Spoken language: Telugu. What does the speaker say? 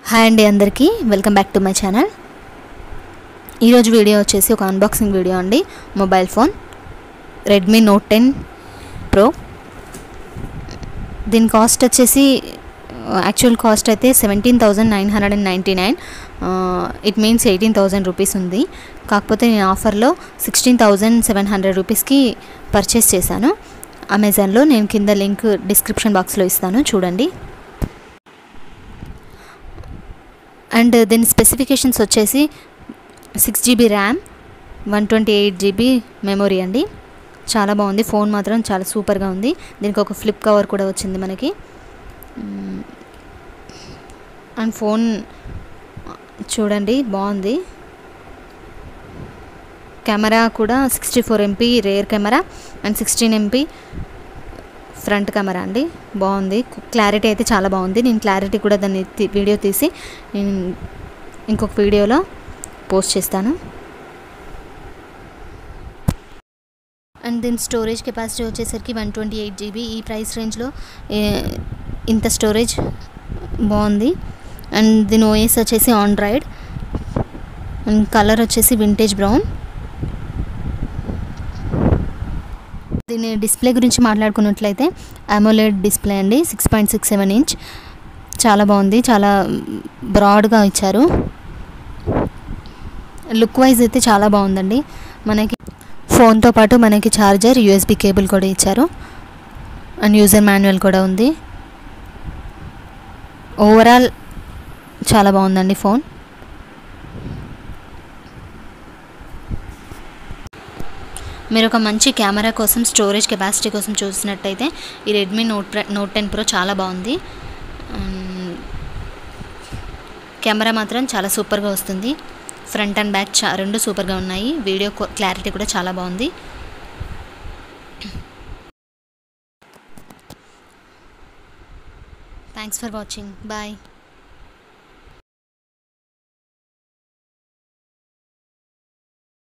హాయ్ అండి అందరికీ welcome back to my channel ఈరోజు వీడియో వచ్చేసి ఒక అన్బాక్సింగ్ వీడియో అండి mobile phone Redmi note ten pro దీని కాస్ట్ వచ్చేసి యాక్చువల్ కాస్ట్ అయితే seventeen thousand nine hundred and ninety nine it means eighteen thousand rupees ఉంది కాకపోతే నేను ఆఫర్లో సిక్స్టీన్ థౌజండ్ సెవెన్ హండ్రెడ్ రూపీస్కి పర్చేస్ చేశాను అమెజాన్లో నేను కింద లింక్ డిస్క్రిప్షన్ బాక్స్లో ఇస్తాను చూడండి అండ్ దీని స్పెసిఫికేషన్స్ వచ్చేసి six GB RAM one twenty eight GB memory అండి చాలా బాగుంది ఫోన్ మాత్రం చాలా సూపర్గా ఉంది దీనికి ఒక ఫ్లిప్ కవర్ కూడా వచ్చింది మనకి అండ్ ఫోన్ చూడండి బాగుంది కెమెరా కూడా sixty four MP rear camera and sixteen MP front camera అండి బాగుంది క్లారిటీ అయితే చాలా బాగుంది నేను క్లారిటీ కూడా దాన్ని తీ- వీడియో తీసి నేను ఇంకొక వీడియోలో పోస్ట్ చేస్తాను అండ్ దీని స్టోరేజ్ కెపాసిటీ వచ్చేసరికి వన్ ట్వంటీ ఎయిట్ జీబీ ఈ ప్రైస్ రేంజ్లో ఏ- ఇంత స్టోరేజ్ బాగుంది అండ్ దీని ఓఎస్ వచ్చేసి ఆండ్రాయిడ్ అండ్ కలర్ వచ్చేసి వింటేజ్ బ్రౌన్ దీని డిస్ప్లే గురించి మాట్లాడుకున్నట్లయితే అమోలెడ్ డిస్ప్లే అండి six point six seven inch చాలా బాగుంది చాలా బ్రాడ్గా ఇచ్చారు లుక్ వైజ్ అయితే చాలా బాగుందండి మనకి ఫోన్తో పాటు మనకి ఛార్జర్ యూఎస్బి కేబుల్ కూడా ఇచ్చారు అండ్ యూజర్ మాన్యువల్ కూడా ఉంది ఓవరాల్ చాలా బాగుందండి ఫోన్ మీరు ఒక మంచి కెమెరా కోసం స్టోరేజ్ కెపాసిటీ కోసం చూసినట్టయితే ఈ రెడ్మీ నోట్ ప్ర- నోట్ టెన్ ప్రో చాలా బాగుంది అండ్ కెమెరా మాత్రం చాలా సూపర్గా వస్తుంది ఫ్రంట్ అండ్ బ్యాక్ చా రెండు సూపర్గా ఉన్నాయి వీడియో క్వ- క్లారిటీ కూడా చాలా బాగుంది థ్యాంక్స్ ఫర్ వాచింగ్ బాయ్